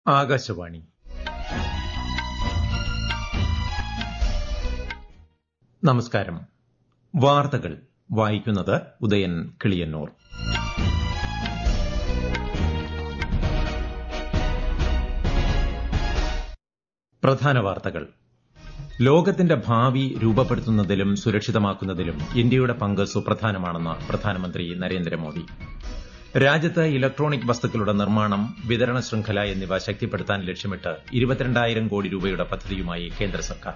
ആകാശവാണി നമസ്കാരം വാർത്തകൾ വായിക്കുന്നത് ഉദയൻ കിളിയന്നൂർ പ്രധാന വാർത്തകൾ ലോകത്തിന്റെ ഭാവി രൂപപ്പെടുത്തുന്നതിലും സുരക്ഷിതമാക്കുന്നതിലും ഇന്ത്യയുടെ പങ്ക് സുപ്രധാനമാണെന്ന് പ്രധാനമന്ത്രി നരേന്ദ്രമോദി രാജ്യത്ത് ഇലക്ട്രോണിക് വസ്തുക്കളുടെ നിർമ്മാണം വിതരണ ശൃംഖല എന്നിവ ശക്തിപ്പെടുത്താൻ ലക്ഷ്യമിട്ട് ഇരുപത്തിരണ്ടായിരം കോടി രൂപയുടെ പദ്ധതിയുമായി കേന്ദ്ര സർക്കാർ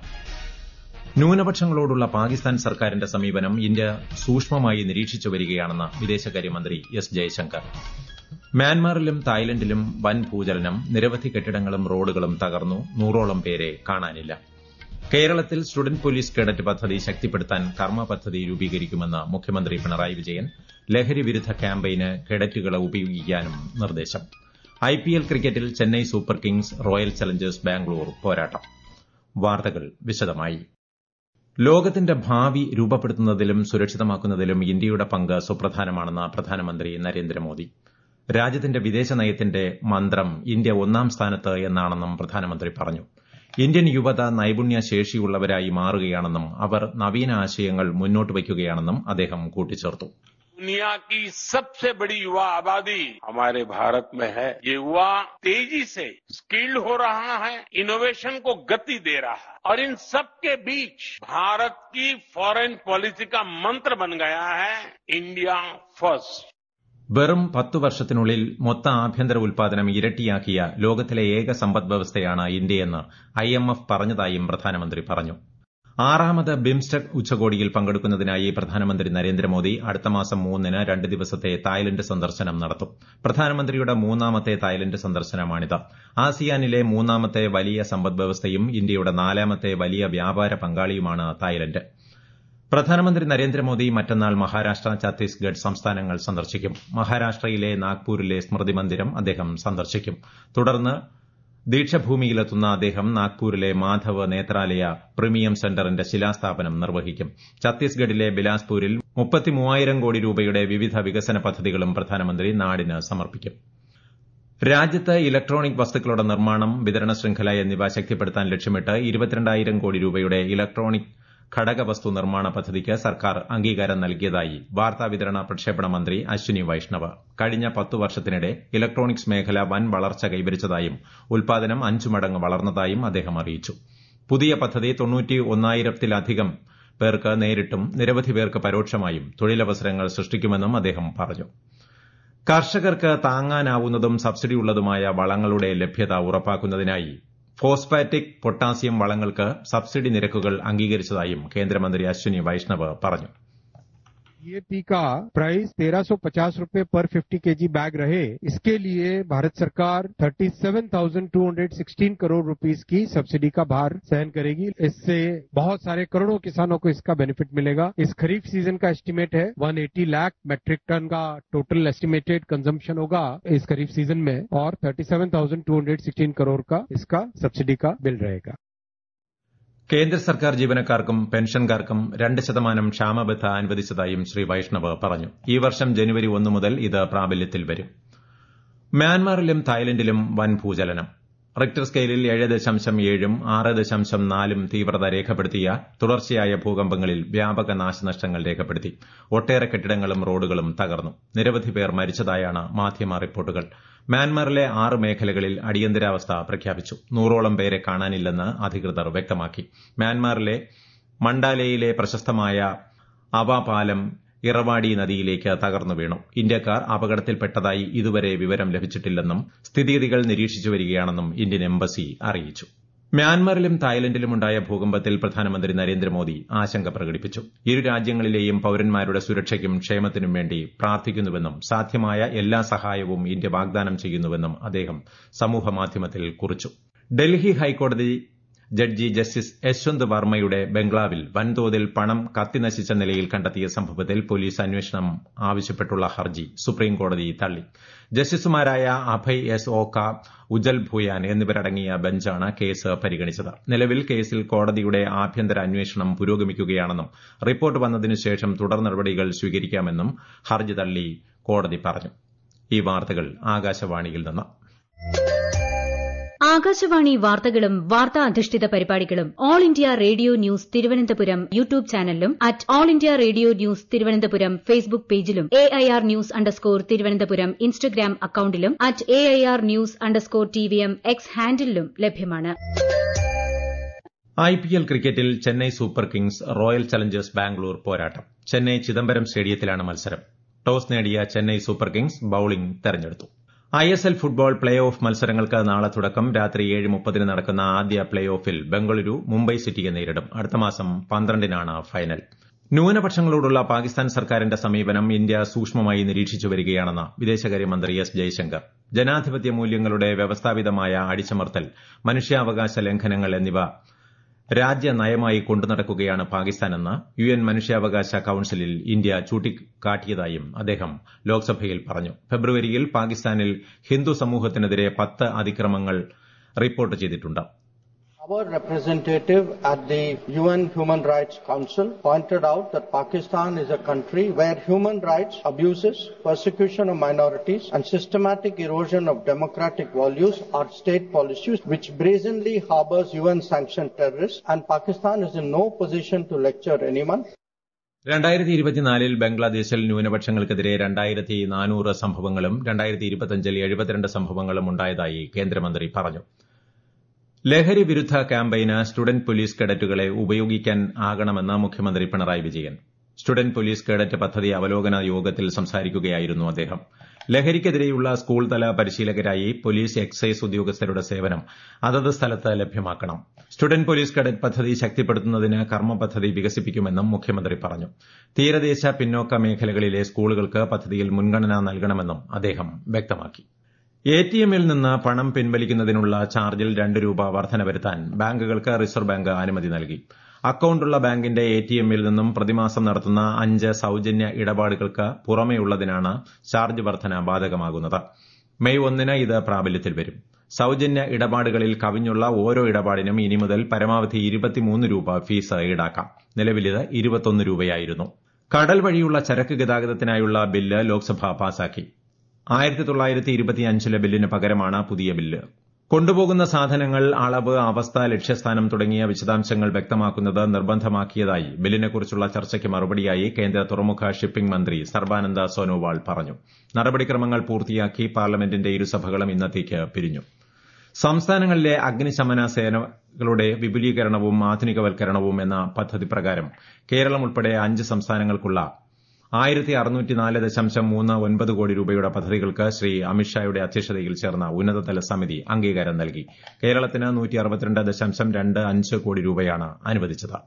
ന്യൂനപക്ഷങ്ങളോടുള്ള പാകിസ്ഥാൻ സർക്കാരിന്റെ സമീപനം ഇന്ത്യ സൂക്ഷ്മമായി നിരീക്ഷിച്ചു വരികയാണെന്ന് വിദേശകാര്യമന്ത്രി എസ് ജയശങ്കർ മ്യാൻമാറിലും തായ്ലൻഡിലും വൻ ഭൂചലനം നിരവധി കെട്ടിടങ്ങളും റോഡുകളും തകർന്നു നൂറോളം പേരെ കാണാനില്ല കേരളത്തിൽ സ്റ്റുഡന്റ് പോലീസ് കേഡറ്റ് പദ്ധതി ശക്തിപ്പെടുത്താൻ കർമ്മ പദ്ധതി രൂപീകരിക്കുമെന്ന് മുഖ്യമന്ത്രി പിണറായി വിജയൻ ലഹരി വിരുദ്ധ ക്യാമ്പയിന് കേഡറ്റുകളെ ഉപയോഗിക്കാനും നിർദ്ദേശം ഐപിഎൽ ക്രിക്കറ്റിൽ Chennai super kings royal challengers Bangalore പോരാട്ടം വാർത്തകൾ വിശദമായി ലോകത്തിന്റെ ഭാവി രൂപപ്പെടുത്തുന്നതിലും സുരക്ഷിതമാക്കുന്നതിലും ഇന്ത്യയുടെ പങ്ക് സുപ്രധാനമാണെന്ന് പ്രധാനമന്ത്രി നരേന്ദ്രമോദി രാജ്യത്തിന്റെ വിദേശ നയത്തിന്റെ മന്ത്രം ഇന്ത്യ ഒന്നാം സ്ഥാനത്ത് എന്നാണെന്നും പ്രധാനമന്ത്രി പറഞ്ഞു ഇന്ത്യൻ യുവത നൈപുണ്യ ശേഷിയുള്ളവരായി മാറുകയാണെന്നും അവർ നവീന ആശയങ്ങൾ മുന്നോട്ട് വയ്ക്കുകയാണെന്നും അദ്ദേഹം കൂട്ടിച്ചേർത്തു दुनिया की सबसे बड़ी युवा आबादी हमारे भारत में है ये युवा तेजी से स्किल्ड हो रहा है इनोवेशन को गति दे रहा है और इन सब के बीच भारत की फॉरेन पॉलिसी का मंत्र बन गया है इंडिया फर्स्ट വെറും പത്തു വർഷത്തിനുള്ളിൽ മൊത്ത ആഭ്യന്തര ഉൽപാദനം ഇരട്ടിയാക്കിയ ലോകത്തിലെ ഏക സമ്പദ് വ്യവസ്ഥയാണ് ഇന്ത്യയെന്ന് ഐഎംഎഫ് പറഞ്ഞതായും പ്രധാനമന്ത്രി പറഞ്ഞു ആറാമത് ബിംസ്റ്റെക് ഉച്ചകോടിയിൽ പങ്കെടുക്കുന്നതിനായി പ്രധാനമന്ത്രി നരേന്ദ്രമോദി അടുത്ത മാസം മൂന്നിന് രണ്ട് ദിവസത്തെ തായ്ലന്റ് സന്ദർശനം നടത്തും പ്രധാനമന്ത്രിയുടെ മൂന്നാമത്തെ തായ്ലന്റ് സന്ദർശനമാണിത് ആസിയാനിലെ മൂന്നാമത്തെ വലിയ സമ്പദ് വ്യവസ്ഥയും ഇന്ത്യയുടെ നാലാമത്തെ വലിയ വ്യാപാര പങ്കാളിയുമാണ് തായ്ലന്റ് പ്രധാനമന്ത്രി നരേന്ദ്രമോദി മറ്റന്നാൾ മഹാരാഷ്ട്ര ഛത്തീസ്ഗഡ് സംസ്ഥാനങ്ങൾ സന്ദർശിക്കും മഹാരാഷ്ട്രയിലെ നാഗ്പൂരിലെ സ്മൃതി മന്ദിരം അദ്ദേഹം സന്ദർശിക്കും തുടർന്ന് ദീക്ഷഭൂമിയിലെത്തുന്ന അദ്ദേഹം നാഗ്പൂരിലെ മാധവ് നേത്രാലയ പ്രീമിയം സെന്ററിന്റെ ശിലാസ്ഥാപനം നിർവഹിക്കും ഛത്തീസ്ഗഡിലെ ബിലാസ്പൂരിൽ മുപ്പത്തിമൂവായിരം കോടി രൂപയുടെ വിവിധ വികസന പദ്ധതികളും പ്രധാനമന്ത്രി നാടിന് സമർപ്പിക്കും രാജ്യത്ത് ഇലക്ട്രോണിക് വസ്തുക്കളുടെ നിർമ്മാണം വിതരണ ശൃംഖല എന്നിവ ശക്തിപ്പെടുത്താൻ ലക്ഷ്യമിട്ട് ഇരുപത്തിരണ്ടായിരം കോടി രൂപയുടെ ഇലക്ട്രോണിക് ഘടകവസ്തു നിർമ്മാണ പദ്ധതിക്ക് സർക്കാർ അംഗീകാരം നൽകിയതായി വാർത്താവിതരണ പ്രക്ഷേപണ മന്ത്രി അശ്വിനി വൈഷ്ണവ് കഴിഞ്ഞ പത്തു വർഷത്തിനിടെ ഇലക്ട്രോണിക്സ് മേഖല വൻ വളർച്ച കൈവരിച്ചതായും ഉൽപാദനം അഞ്ചു മടങ്ങ് വളർന്നതായും അദ്ദേഹം അറിയിച്ചു പുതിയ പദ്ധതി തൊണ്ണൂറ്റി ഒന്നായിരത്തിലധികം പേർക്ക് നേരിട്ടും നിരവധി പേർക്ക് പരോക്ഷമായും തൊഴിലവസരങ്ങൾ സൃഷ്ടിക്കുമെന്നും അദ്ദേഹം പറഞ്ഞു കർഷകർക്ക് താങ്ങാനാവുന്നതും സബ്സിഡിയുള്ളതുമായ വളങ്ങളുടെ ലഭ്യത ഉറപ്പാക്കുന്നതിനായി ഫോസ്ഫാറ്റിക് പൊട്ടാസ്യം വളങ്ങൾക്ക് സബ്സിഡി നിരക്കുകൾ അംഗീകരിച്ചതായും കേന്ദ്രമന്ത്രി അശ്വിനി വൈഷ്ണവ് പറഞ്ഞു डीएपी का प्राइस 1350 रुपए पर 50 केजी बैग रहे इसके लिए भारत सरकार 37,216 करोड़ रुपीस की सब्सिडी का भार सहन करेगी इससे बहुत सारे करोड़ों किसानों को इसका बेनिफिट मिलेगा इस खरीफ सीजन का एस्टीमेट है 180 लाख मेट्रिक टन का टोटल एस्टिमेटेड कंजम्पशन होगा इस खरीफ सीजन में और 37,216 करोड़ का इसका सब्सिडी का बिल रहेगा കേന്ദ്ര സർക്കാർ ജീവനക്കാർക്കും പെൻഷൻകാർക്കും രണ്ട് ശതമാനം ക്ഷാമബത്ത അനുവദിച്ചതായും ശ്രീ വൈഷ്ണവ് പറഞ്ഞു ഈ വർഷം ജനുവരി ഒന്ന് മുതൽ ഇത് പ്രാബല്യത്തിൽ വരും മ്യാൻമാറിലും തായ്ലൻഡിലും വൻ ഭൂചലനം റിക്ടർ സ്കെയിലിൽ ഏഴ് ദശാംശം ഏഴും ആറ് ദശാംശം നാലും തീവ്രത രേഖപ്പെടുത്തിയ തുടർച്ചയായ ഭൂകമ്പങ്ങളിൽ വ്യാപക നാശനഷ്ടങ്ങൾ രേഖപ്പെടുത്തി ഒട്ടേറെ കെട്ടിടങ്ങളും റോഡുകളും തകർന്നു നിരവധി പേർ മരിച്ചതായാണ് മാധ്യമ റിപ്പോർട്ടുകൾ മ്യാൻമാറിലെ ആറ് മേഖലകളിൽ അടിയന്തരാവസ്ഥ പ്രഖ്യാപിച്ചു നൂറോളം പേരെ കാണാനില്ലെന്ന് അധികൃതർ വ്യക്തമാക്കി മ്യാൻമാറിലെ മണ്ടാലയിലെ പ്രശസ്തമായ അവ പാലം ഇറവാടി നദിയിലേക്ക് തകർന്നു വീണു ഇന്ത്യക്കാർ അപകടത്തിൽപ്പെട്ടതായി ഇതുവരെ വിവരം ലഭിച്ചിട്ടില്ലെന്നും സ്ഥിതിഗതികൾ നിരീക്ഷിച്ചു വരികയാണെന്നും ഇന്ത്യൻ എംബസി അറിയിച്ചു മ്യാൻമറിലും തായ്ലൻഡിലുമുണ്ടായ ഭൂകമ്പത്തിൽ പ്രധാനമന്ത്രി നരേന്ദ്രമോദി ആശങ്ക പ്രകടിപ്പിച്ചു ഇരു രാജ്യങ്ങളിലെയും പൌരന്മാരുടെ സുരക്ഷയ്ക്കും ക്ഷേമത്തിനും വേണ്ടി പ്രാർത്ഥിക്കുന്നുവെന്നും സാധ്യമായ എല്ലാ സഹായവും ഇന്ത്യ വാഗ്ദാനം ചെയ്യുന്നുവെന്നും അദ്ദേഹം സമൂഹമാധ്യമത്തിൽ കുറിച്ചു ഡൽഹി ഹൈക്കോടതി ജഡ്ജി ജസ്റ്റിസ് യശ്വന്ത് വർമ്മയുടെ ബംഗ്ലാവിൽ വൻതോതിൽ പണം കത്തിനശിച്ച നിലയിൽ കണ്ടെത്തിയ സംഭവത്തിൽ പോലീസ് അന്വേഷണം ആവശ്യപ്പെട്ടുള്ള ഹർജി സുപ്രീംകോടതി തള്ളി ജസ്റ്റിസുമാരായ അഭയ് എസ് ഓക്ക ഉജൽ ഭൂയാൻ എന്നിവരടങ്ങിയ ബെഞ്ചാണ് കേസ് പരിഗണിച്ചത് നിലവിൽ കേസിൽ കോടതിയുടെ ആഭ്യന്തര അന്വേഷണം പുരോഗമിക്കുകയാണെന്നും റിപ്പോർട്ട് വന്നതിനുശേഷം തുടർ നടപടികൾ സ്വീകരിക്കാമെന്നും ഹർജി തള്ളി കോടതി പറഞ്ഞു ഈ വാർത്തകൾ ആകാശവാണിയിൽ നിന്ന് ആകാശവാണി വാർത്തകളും വാർത്താ അധിഷ്ഠിത പരിപാടികളും all India radio news Thiruvananthapuram YouTube ചാനലിലും at all India radio news Thiruvananthapuram Facebook പേജിലും A I R news underscore Thiruvananthapuram Instagram അക്കൌണ്ടിലും at A I R news underscore T V M X ഹാൻഡിലും ലഭ്യമാണ് ഐ പി എൽ ക്രിക്കറ്റിൽ Chennai super kings royal challengers Bangalore പോരാട്ടം ചെന്നൈ ചിദംബരം സ്റ്റേഡിയത്തിലാണ് മത്സരം toss നേടിയ ചെന്നൈ സൂപ്പർ കിങ്സ് ബൌളിംഗ് തെരഞ്ഞെടുത്തു I S L football play off മത്സരങ്ങൾക്ക് നാളെ തുടക്കം രാത്രി ഏഴ് മുപ്പതിന് നടക്കുന്ന ആദ്യ പ്ലേ ഓഫിൽ ബംഗളൂരു മുംബൈ സിറ്റിയെ നേരിടും അടുത്ത മാസം പന്ത്രണ്ടിനാണ് ഫൈനൽ ന്യൂനപക്ഷങ്ങളോടുള്ള പാകിസ്ഥാൻ സർക്കാരിന്റെ സമീപനം ഇന്ത്യ സൂക്ഷ്മമായി നിരീക്ഷിച്ചു വരികയാണെന്ന് വിദേശകാര്യമന്ത്രി എസ് ജയശങ്കർ ജനാധിപത്യ മൂല്യങ്ങളുടെ വ്യവസ്ഥാപിതമായ അടിച്ചമർത്തൽ മനുഷ്യാവകാശ ലംഘനങ്ങൾ എന്നിവ രാജ്യനയമായി കൊണ്ടുനടക്കുകയാണ് പാകിസ്ഥാനെന്ന് യു എൻ മനുഷ്യാവകാശ കൌൺസിലിൽ ഇന്ത്യ ചൂണ്ടിക്കാട്ടിയതായും അദ്ദേഹം ലോക്സഭയിൽ പറഞ്ഞു ഫെബ്രുവരിയിൽ പാകിസ്ഥാനിൽ ഹിന്ദു സമൂഹത്തിനെതിരെ പത്ത് അതിക്രമങ്ങൾ റിപ്പോർട്ട് ചെയ്തിട്ടുണ്ട് Our representative at the UN Human Rights Council pointed out that Pakistan is a country where human rights abuses, persecution of minorities, and systematic erosion of democratic values are state policies which brazenly harbors UN sanctioned terrorists, and Pakistan is in no position to lecture anyone. രണ്ടായിരത്തി ഇരുപത്തിനാലിൽ ബംഗ്ലാദേശിൽ ന്യൂനപക്ഷങ്ങൾക്കെതിരെ രണ്ടായിരത്തി നാനൂറ് സംഭവങ്ങളും രണ്ടായിരത്തി ഇരുപത്തിയഞ്ചിൽ എഴുപത്തിരണ്ട് സംഭവങ്ങളും ഉണ്ടായതായി കേന്ദ്രമന്ത്രി പറഞ്ഞു ലഹരി വിരുദ്ധ ക്യാമ്പയിന് സ്റ്റുഡന്റ് പോലീസ് കേഡറ്റുകളെ ഉപയോഗിക്കാൻ ആകണമെന്ന് മുഖ്യമന്ത്രി Pinarayi Vijayan student police cadet പദ്ധതി അവലോകന യോഗത്തിൽ സംസാരിക്കുകയായിരുന്നു അദ്ദേഹം ലഹരിക്കെതിരെയുള്ള സ്കൂൾ തല പരിശീലകരായി പോലീസ് എക്സൈസ് ഉദ്യോഗസ്ഥരുടെ സേവനം അതത് സ്ഥലത്ത് ലഭ്യമാക്കണം സ്റ്റുഡന്റ് പോലീസ് കേഡറ്റ് പദ്ധതി ശക്തിപ്പെടുത്തുന്നതിന് കർമ്മ പദ്ധതി വികസിപ്പിക്കുമെന്നും മുഖ്യമന്ത്രി പറഞ്ഞു തീരദേശ പിന്നോക്ക മേഖലകളിലെ സ്കൂളുകൾക്ക് പദ്ധതിയിൽ മുൻഗണന നൽകണമെന്നും അദ്ദേഹം വ്യക്തമാക്കി എടിഎമ്മിൽ നിന്ന് പണം പിൻവലിക്കുന്നതിനുള്ള ചാർജിൽ രണ്ട് രൂപ വർധന വരുത്താൻ ബാങ്കുകൾക്ക് റിസർവ് ബാങ്ക് അനുമതി നൽകി അക്കൌണ്ടുള്ള ബാങ്കിന്റെ എടിഎമ്മിൽ നിന്നും പ്രതിമാസം നടത്തുന്ന അഞ്ച് സൌജന്യ ഇടപാടുകൾക്ക് പുറമെയുള്ളതിനാണ് ചാർജ് വർധന ബാധകമാകുന്നത് മെയ് ഒന്നിന് ഇത് പ്രാബല്യത്തിൽ വരും സൌജന്യ ഇടപാടുകളിൽ കവിഞ്ഞുള്ള ഓരോ ഇടപാടിനും ഇനി മുതൽ പരമാവധി ഇരുപത്തിമൂന്ന് രൂപ ഫീസ് ഈടാക്കാം നിലവിലിത് ഇരുപത്തൊന്ന് രൂപയായിരുന്നു കടൽ വഴിയുള്ള ചരക്ക് ഗതാഗതത്തിനായുള്ള ബില്ല് ലോക്സഭ പാസാക്കി ആയിരത്തി തൊള്ളായിരത്തി ഇരുപത്തിയഞ്ചിലെ ബില്ലിന് പകരമാണ് പുതിയ ബില്ല് കൊണ്ടുപോകുന്ന സാധനങ്ങൾ അളവ് അവസ്ഥ ലക്ഷ്യസ്ഥാനം തുടങ്ങിയ വിശദാംശങ്ങൾ വ്യക്തമാക്കുന്നത് നിർബന്ധമാക്കിയതായി ബില്ലിനെക്കുറിച്ചുള്ള ചർച്ചയ്ക്ക് മറുപടിയായി കേന്ദ്ര തുറമുഖ ഷിപ്പിംഗ് മന്ത്രി സർബാനന്ദ സോനോവാൾ പറഞ്ഞു നടപടിക്രമങ്ങൾ പൂർത്തിയാക്കി പാർലമെന്റിന്റെ ഇരുസഭകളും ഇന്നത്തേക്ക് പിരിഞ്ഞു സംസ്ഥാനങ്ങളിലെ അഗ്നിശമന സേനകളുടെ വിപുലീകരണവും ആധുനികവൽക്കരണവും എന്ന പദ്ധതി പ്രകാരം കേരളം ഉൾപ്പെടെ അഞ്ച് സംസ്ഥാനങ്ങൾക്കുള്ള ആയിരത്തി അറുന്നൂറ്റിനാല് ദശാംശം മൂന്ന് ഒൻപത് കോടി രൂപയുടെ പദ്ധതികൾക്ക് ശ്രീ അമിത്ഷായുടെ അധ്യക്ഷതയിൽ ചേർന്ന ഉന്നതതല സമിതി അംഗീകാരം നൽകി കേരളത്തിന് നൂറ്റി അറുപത്തിരണ്ട് ദശാംശം രണ്ട് അഞ്ച് കോടി രൂപയാണ് അനുവദിച്ചത്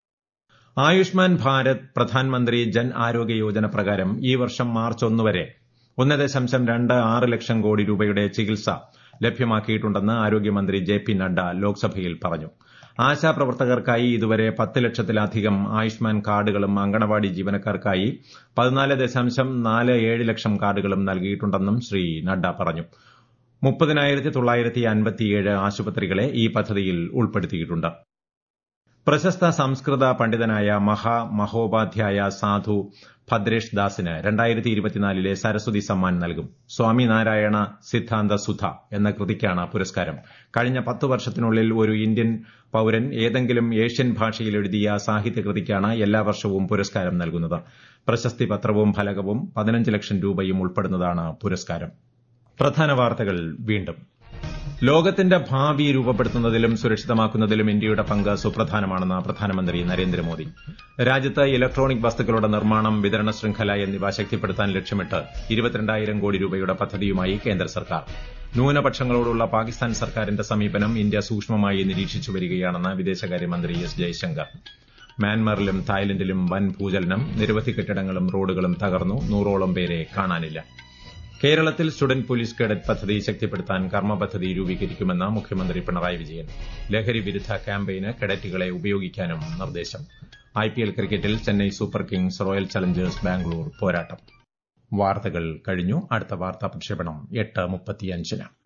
ആയുഷ്മാൻ ഭാരത് പ്രധാൻമന്ത്രി ജൻ ആരോഗ്യ യോജന പ്രകാരം ഈ വർഷം മാർച്ച് ഒന്ന് വരെ ഒന്ന് ദശാംശം രണ്ട് ആറ് ലക്ഷം കോടി രൂപയുടെ ചികിത്സ ലഭ്യമാക്കിയിട്ടുണ്ടെന്ന് ആരോഗ്യമന്ത്രി ജെ പി നഡ്ഡ ലോക്സഭയിൽ പറഞ്ഞു ആശാപ്രവർത്തകർക്കായി ഇതുവരെ പത്ത് ലക്ഷത്തിലധികം ആയുഷ്മാൻ കാർഡുകളും അങ്കണവാടി ജീവനക്കാർക്കായി പതിനാല് ദശാംശം നാല് ഏഴ് ലക്ഷം കാർഡുകളും നൽകിയിട്ടുണ്ടെന്നും ശ്രീ നഡ്ഡ പറഞ്ഞു മുപ്പതിനായിരത്തി തൊള്ളായിരത്തി അൻപത്തിയേഴ് ആശുപത്രികളെ ഈ പദ്ധതിയിൽ ഉൾപ്പെടുത്തിയിട്ടുണ്ട് പ്രശസ്ത സംസ്കൃത പണ്ഡിതനായ മഹാ മഹോപാധ്യായ സാധു ഭദ്രേഷ് ദാസിന് രണ്ടായിരത്തി ഇരുപത്തിനാലിലെ സരസ്വതി സമ്മാൻ നൽകും സ്വാമി നാരായണ സിദ്ധാന്ത സുധ എന്ന കൃതിക്കാണ് പുരസ്കാരം കഴിഞ്ഞ പത്ത് വർഷത്തിനുള്ളിൽ ഒരു ഇന്ത്യൻ പൌരൻ ഏതെങ്കിലും ഏഷ്യൻ ഭാഷയിൽ എഴുതിയ സാഹിത്യകൃതിക്കാണ് എല്ലാ വർഷവും പുരസ്കാരം നൽകുന്നത് പ്രശസ്തി പത്രവും ഫലകവും പതിനഞ്ച് ലക്ഷം രൂപയും ഉൾപ്പെടുന്നതാണ് പുരസ്കാരം പ്രധാന വാർത്തകൾ വീണ്ടും ലോകത്തിന്റെ ഭാവി രൂപപ്പെടുത്തുന്നതിലും സുരക്ഷിതമാക്കുന്നതിലും ഇന്ത്യയുടെ പങ്ക് സുപ്രധാനമാണെന്ന് പ്രധാനമന്ത്രി നരേന്ദ്രമോദി രാജ്യത്ത് ഇലക്ട്രോണിക് വസ്തുക്കളുടെ നിർമ്മാണം വിതരണ ശൃംഖല എന്നിവ ശക്തിപ്പെടുത്താൻ ലക്ഷ്യമിട്ട് ഇരുപത്തിരണ്ടായിരം കോടി രൂപയുടെ പദ്ധതിയുമായി കേന്ദ്ര സർക്കാർ ന്യൂനപക്ഷങ്ങളോടുള്ള പാകിസ്ഥാൻ സർക്കാരിന്റെ സമീപനം ഇന്ത്യ സൂക്ഷ്മമായി നിരീക്ഷിച്ചു വരികയാണെന്ന് വിദേശകാര്യമന്ത്രി എസ് ജയശങ്കർ മ്യാൻമറിലും തായ്ലൻഡിലും വൻ ഭൂചലനം നിരവധി കെട്ടിടങ്ങളും റോഡുകളും തകർന്നു നൂറോളം പേരെ കാണാനില്ല കേരളത്തിൽ സ്റ്റുഡന്റ് പോലീസ് കേഡറ്റ് പദ്ധതി ശക്തിപ്പെടുത്താൻ കർമ്മ പദ്ധതി രൂപീകരിക്കുമെന്ന് മുഖ്യമന്ത്രി പിണറായി വിജയൻ ലഹരി വിരുദ്ധ ക്യാമ്പയിന് കേഡറ്റുകളെ ഉപയോഗിക്കാനും നിർദ്ദേശം ഐപിഎൽ ക്രിക്കറ്റിൽ Chennai super kings royal challengers Bangalore പോരാട്ടം വാർത്തകൾ കഴിഞ്ഞു അടുത്ത വാർത്താ പ്രക്ഷേപണം എട്ട് മുപ്പത്തിയഞ്ചിന്